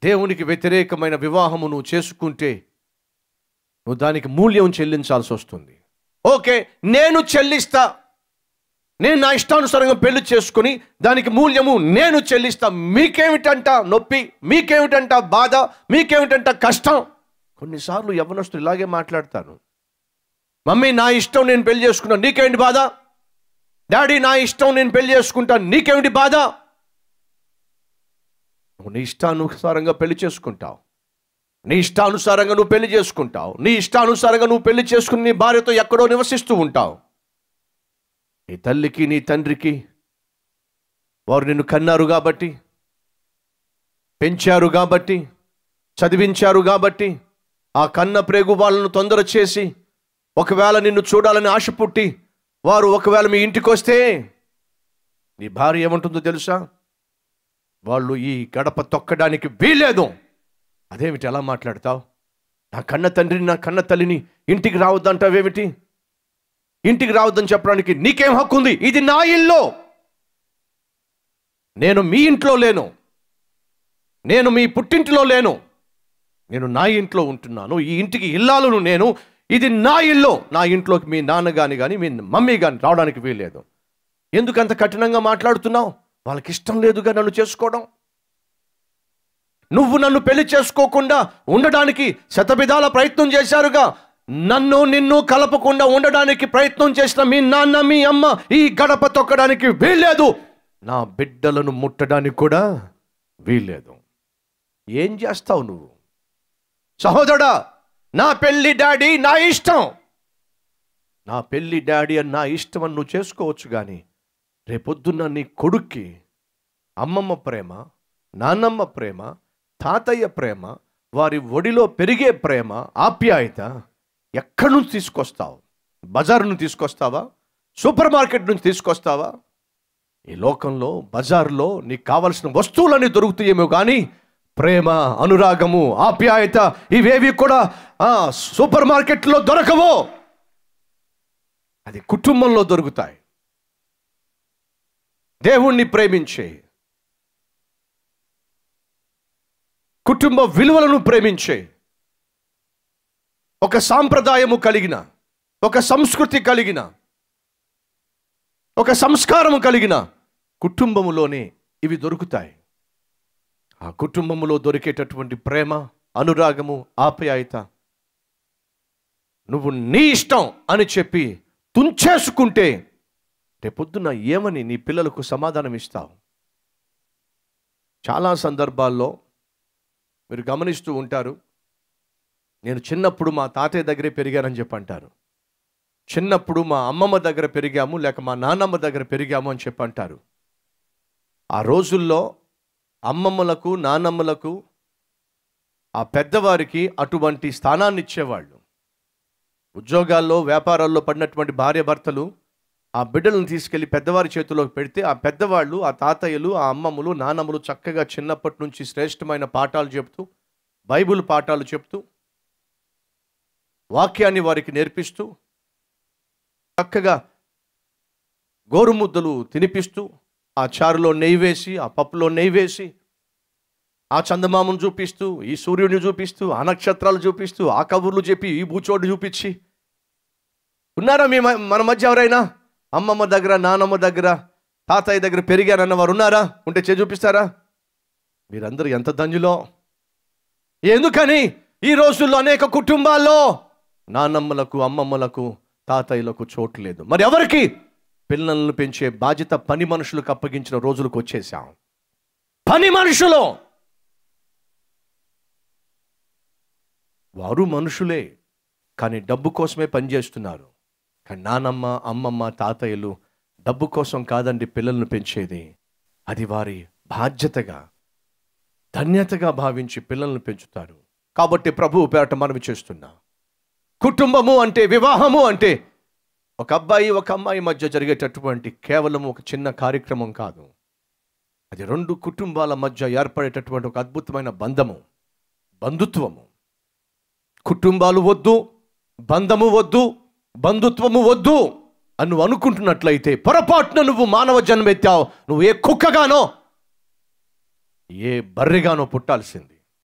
దేవునికి వ్యతిరేకమైన వివాహము నువ్వు చేసుకుంటే నువ్వు దానికి మూల్యం చెల్లించాల్సి వస్తుంది ఓకే నేను చెల్లిస్తా నేను నా ఇష్టానుసారంగా పెళ్లి చేసుకుని దానికి మూల్యము నేను చెల్లిస్తా మీకేమిటంట నొప్పి మీకేమిటంట బాధ మీకేమిటంట కష్టం కొన్నిసార్లు యవనస్తులు ఇలాగే మాట్లాడతాను మమ్మీ నా ఇష్టం నేను పెళ్లి చేసుకున్నాను నీకేమిటి బాధ డాడీ నా ఇష్టం నేను పెళ్లి చేసుకుంటాను నీకేమిటి బాధ నువ్వు నీ ఇష్టానుసారంగా పెళ్లి చేసుకుంటావు నీ ఇష్టానుసారంగా నువ్వు పెళ్లి చేసుకుంటావు నీ ఇష్టానుసారంగా నువ్వు పెళ్లి చేసుకుని నీ భార్యతో ఎక్కడో నివసిస్తూ ఉంటావు నీ తల్లికి నీ తండ్రికి వారు నిన్ను కన్నారు కాబట్టి పెంచారు కాబట్టి చదివించారు కాబట్టి ఆ కన్న ప్రేగు వాళ్ళను తొందర చేసి ఒకవేళ నిన్ను చూడాలని ఆశ పుట్టి వారు ఒకవేళ మీ ఇంటికి వస్తే నీ భార్య ఏమంటుందో తెలుసా వాళ్ళు ఈ గడప తొక్కడానికి వీలేదు అదేమిటి ఎలా మాట్లాడతావు నా కన్న తండ్రిని నా కన్న తల్లిని ఇంటికి రావద్దంటావేమిటి ఇంటికి రావద్దని చెప్పడానికి నీకేం హక్కు ఉంది ఇది నా ఇల్లు నేను మీ ఇంట్లో లేను నేను మీ పుట్టింటిలో లేను నేను నా ఇంట్లో ఉంటున్నాను ఈ ఇంటికి ఇల్లాలను నేను ఇది నా ఇల్లు నా ఇంట్లోకి మీ నాన్న కానీ కానీ మీ మమ్మీ కానీ రావడానికి వీల్లేదు ఎందుకు అంత కఠినంగా మాట్లాడుతున్నావు వాళ్ళకి ఇష్టం లేదుగా నన్ను చేసుకోవడం నువ్వు నన్ను పెళ్లి చేసుకోకుండా ఉండడానికి శతవిధాల ప్రయత్నం చేశారుగా నన్ను నిన్ను కలపకుండా ఉండడానికి ప్రయత్నం చేసిన మీ నాన్న మీ అమ్మ ఈ గడప తొక్కడానికి వీల్లేదు నా బిడ్డలను ముట్టడానికి కూడా వీల్లేదు ఏం చేస్తావు నువ్వు సహోదరుడా నా పెళ్లి డాడీ నా ఇష్టం నా పెళ్లి డాడీ అని నా ఇష్టం అని నువ్వు చేసుకోవచ్చు కానీ రేపొద్దున్న నీ కొడుక్కి అమ్మమ్మ ప్రేమ నాన్నమ్మ ప్రేమ తాతయ్య ప్రేమ వారి ఒడిలో పెరిగే ప్రేమ ఆప్యాయత ఎక్కడి నుంచి తీసుకొస్తావు బజార్ నుంచి తీసుకొస్తావా సూపర్ మార్కెట్ నుంచి తీసుకొస్తావా ఈ లోకంలో బజార్లో నీకు కావలసిన వస్తువులన్నీ దొరుకుతాయేమో కానీ ప్రేమ అనురాగము ఆప్యాయత ఇవేవి కూడా ఆ, సూపర్ మార్కెట్లో దొరకవు అది కుటుంబంలో దొరుకుతాయి దేవుణ్ణి ప్రేమించే కుటుంబ విలువలను ప్రేమించే ఒక సాంప్రదాయము కలిగిన ఒక సంస్కృతి కలిగిన ఒక సంస్కారము కలిగిన కుటుంబములోనే ఇవి దొరుకుతాయి ఆ కుటుంబములో దొరికేటటువంటి ప్రేమ అనురాగము ఆప్యాయత నువ్వు నీ ఇష్టం అని చెప్పి తుంచేసుకుంటే రేపొద్దున ఏమని నీ పిల్లలకు సమాధానం ఇస్తావు చాలా సందర్భాల్లో మీరు గమనిస్తూ ఉంటారు నేను చిన్నప్పుడు మా తాతయ్య దగ్గరే పెరిగానని చెప్పి అంటారు చిన్నప్పుడు మా అమ్మమ్మ దగ్గర పెరిగాము లేక మా నాన్నమ్మ దగ్గర పెరిగాము అని చెప్పి అంటారు ఆ రోజుల్లో అమ్మమ్మలకు నానమ్మలకు ఆ పెద్దవారికి అటువంటి స్థానాన్ని ఇచ్చేవాళ్ళు ఉద్యోగాల్లో వ్యాపారాల్లో పడినటువంటి భార్యాభర్తలు ఆ బిడ్డలను తీసుకెళ్లి పెద్దవారి చేతిలోకి పెడితే ఆ పెద్దవాళ్ళు ఆ తాతయ్యలు ఆ అమ్మమ్మలు నానమ్మలు చక్కగా చిన్నప్పటి నుంచి శ్రేష్టమైన పాఠాలు చెప్తూ బైబిల్ పాఠాలు చెప్తూ వాక్యాన్ని వారికి నేర్పిస్తూ చక్కగా గోరుముద్దలు తినిపిస్తూ ఆ చారులో నెయ్యి వేసి ఆ పప్పులో నెయ్యి వేసి ఆ చందమామను చూపిస్తూ ఈ సూర్యుడిని చూపిస్తూ ఆ నక్షత్రాలు చూపిస్తూ ఆ కబుర్లు చెప్పి ఈ బూచోడు చూపించి ఉన్నారా మీ మ- మన మధ్య ఎవరైనా అమ్మమ్మ దగ్గర నానమ్మ దగ్గర తాతయ్య దగ్గర పెరిగారన్న వారు ఉన్నారా ఉంటే చే చూపిస్తారా మీరందరూ ఎంత ధన్యులో ఎందుకని ఈ రోజుల్లో అనేక కుటుంబాల్లో నానమ్మలకు అమ్మమ్మలకు తాతయ్యలకు చోటు లేదు మరి ఎవరికి పిల్లలను పెంచే బాధ్యత పని మనుషులకు అప్పగించిన రోజులకు వచ్చేసాం పని మనుషులు వారు మనుషులే కానీ డబ్బు కోసమే పనిచేస్తున్నారు కానీ నానమ్మ అమ్మమ్మ తాతయ్యలు డబ్బు కోసం కాదండి పిల్లలను పెంచేది అది వారి బాధ్యతగా ధన్యతగా భావించి పిల్లలను పెంచుతారు కాబట్టి ప్రభువు పేరట మనవి చేస్తున్నా కుటుంబము అంటే వివాహము అంటే ఒక అబ్బాయి ఒక అమ్మాయి మధ్య జరిగేటటువంటి కేవలం ఒక చిన్న కార్యక్రమం కాదు అది రెండు కుటుంబాల మధ్య ఏర్పడేటటువంటి ఒక అద్భుతమైన బంధము బంధుత్వము కుటుంబాలు వద్దు బంధము వద్దు బంధుత్వము వద్దు అని నువ్వు అనుకుంటున్నట్లయితే పొరపాటున నువ్వు మానవ జన్మెత్తావు నువ్వు ఏ కుక్కగానో ఏ బర్రెగానో పుట్టాల్సింది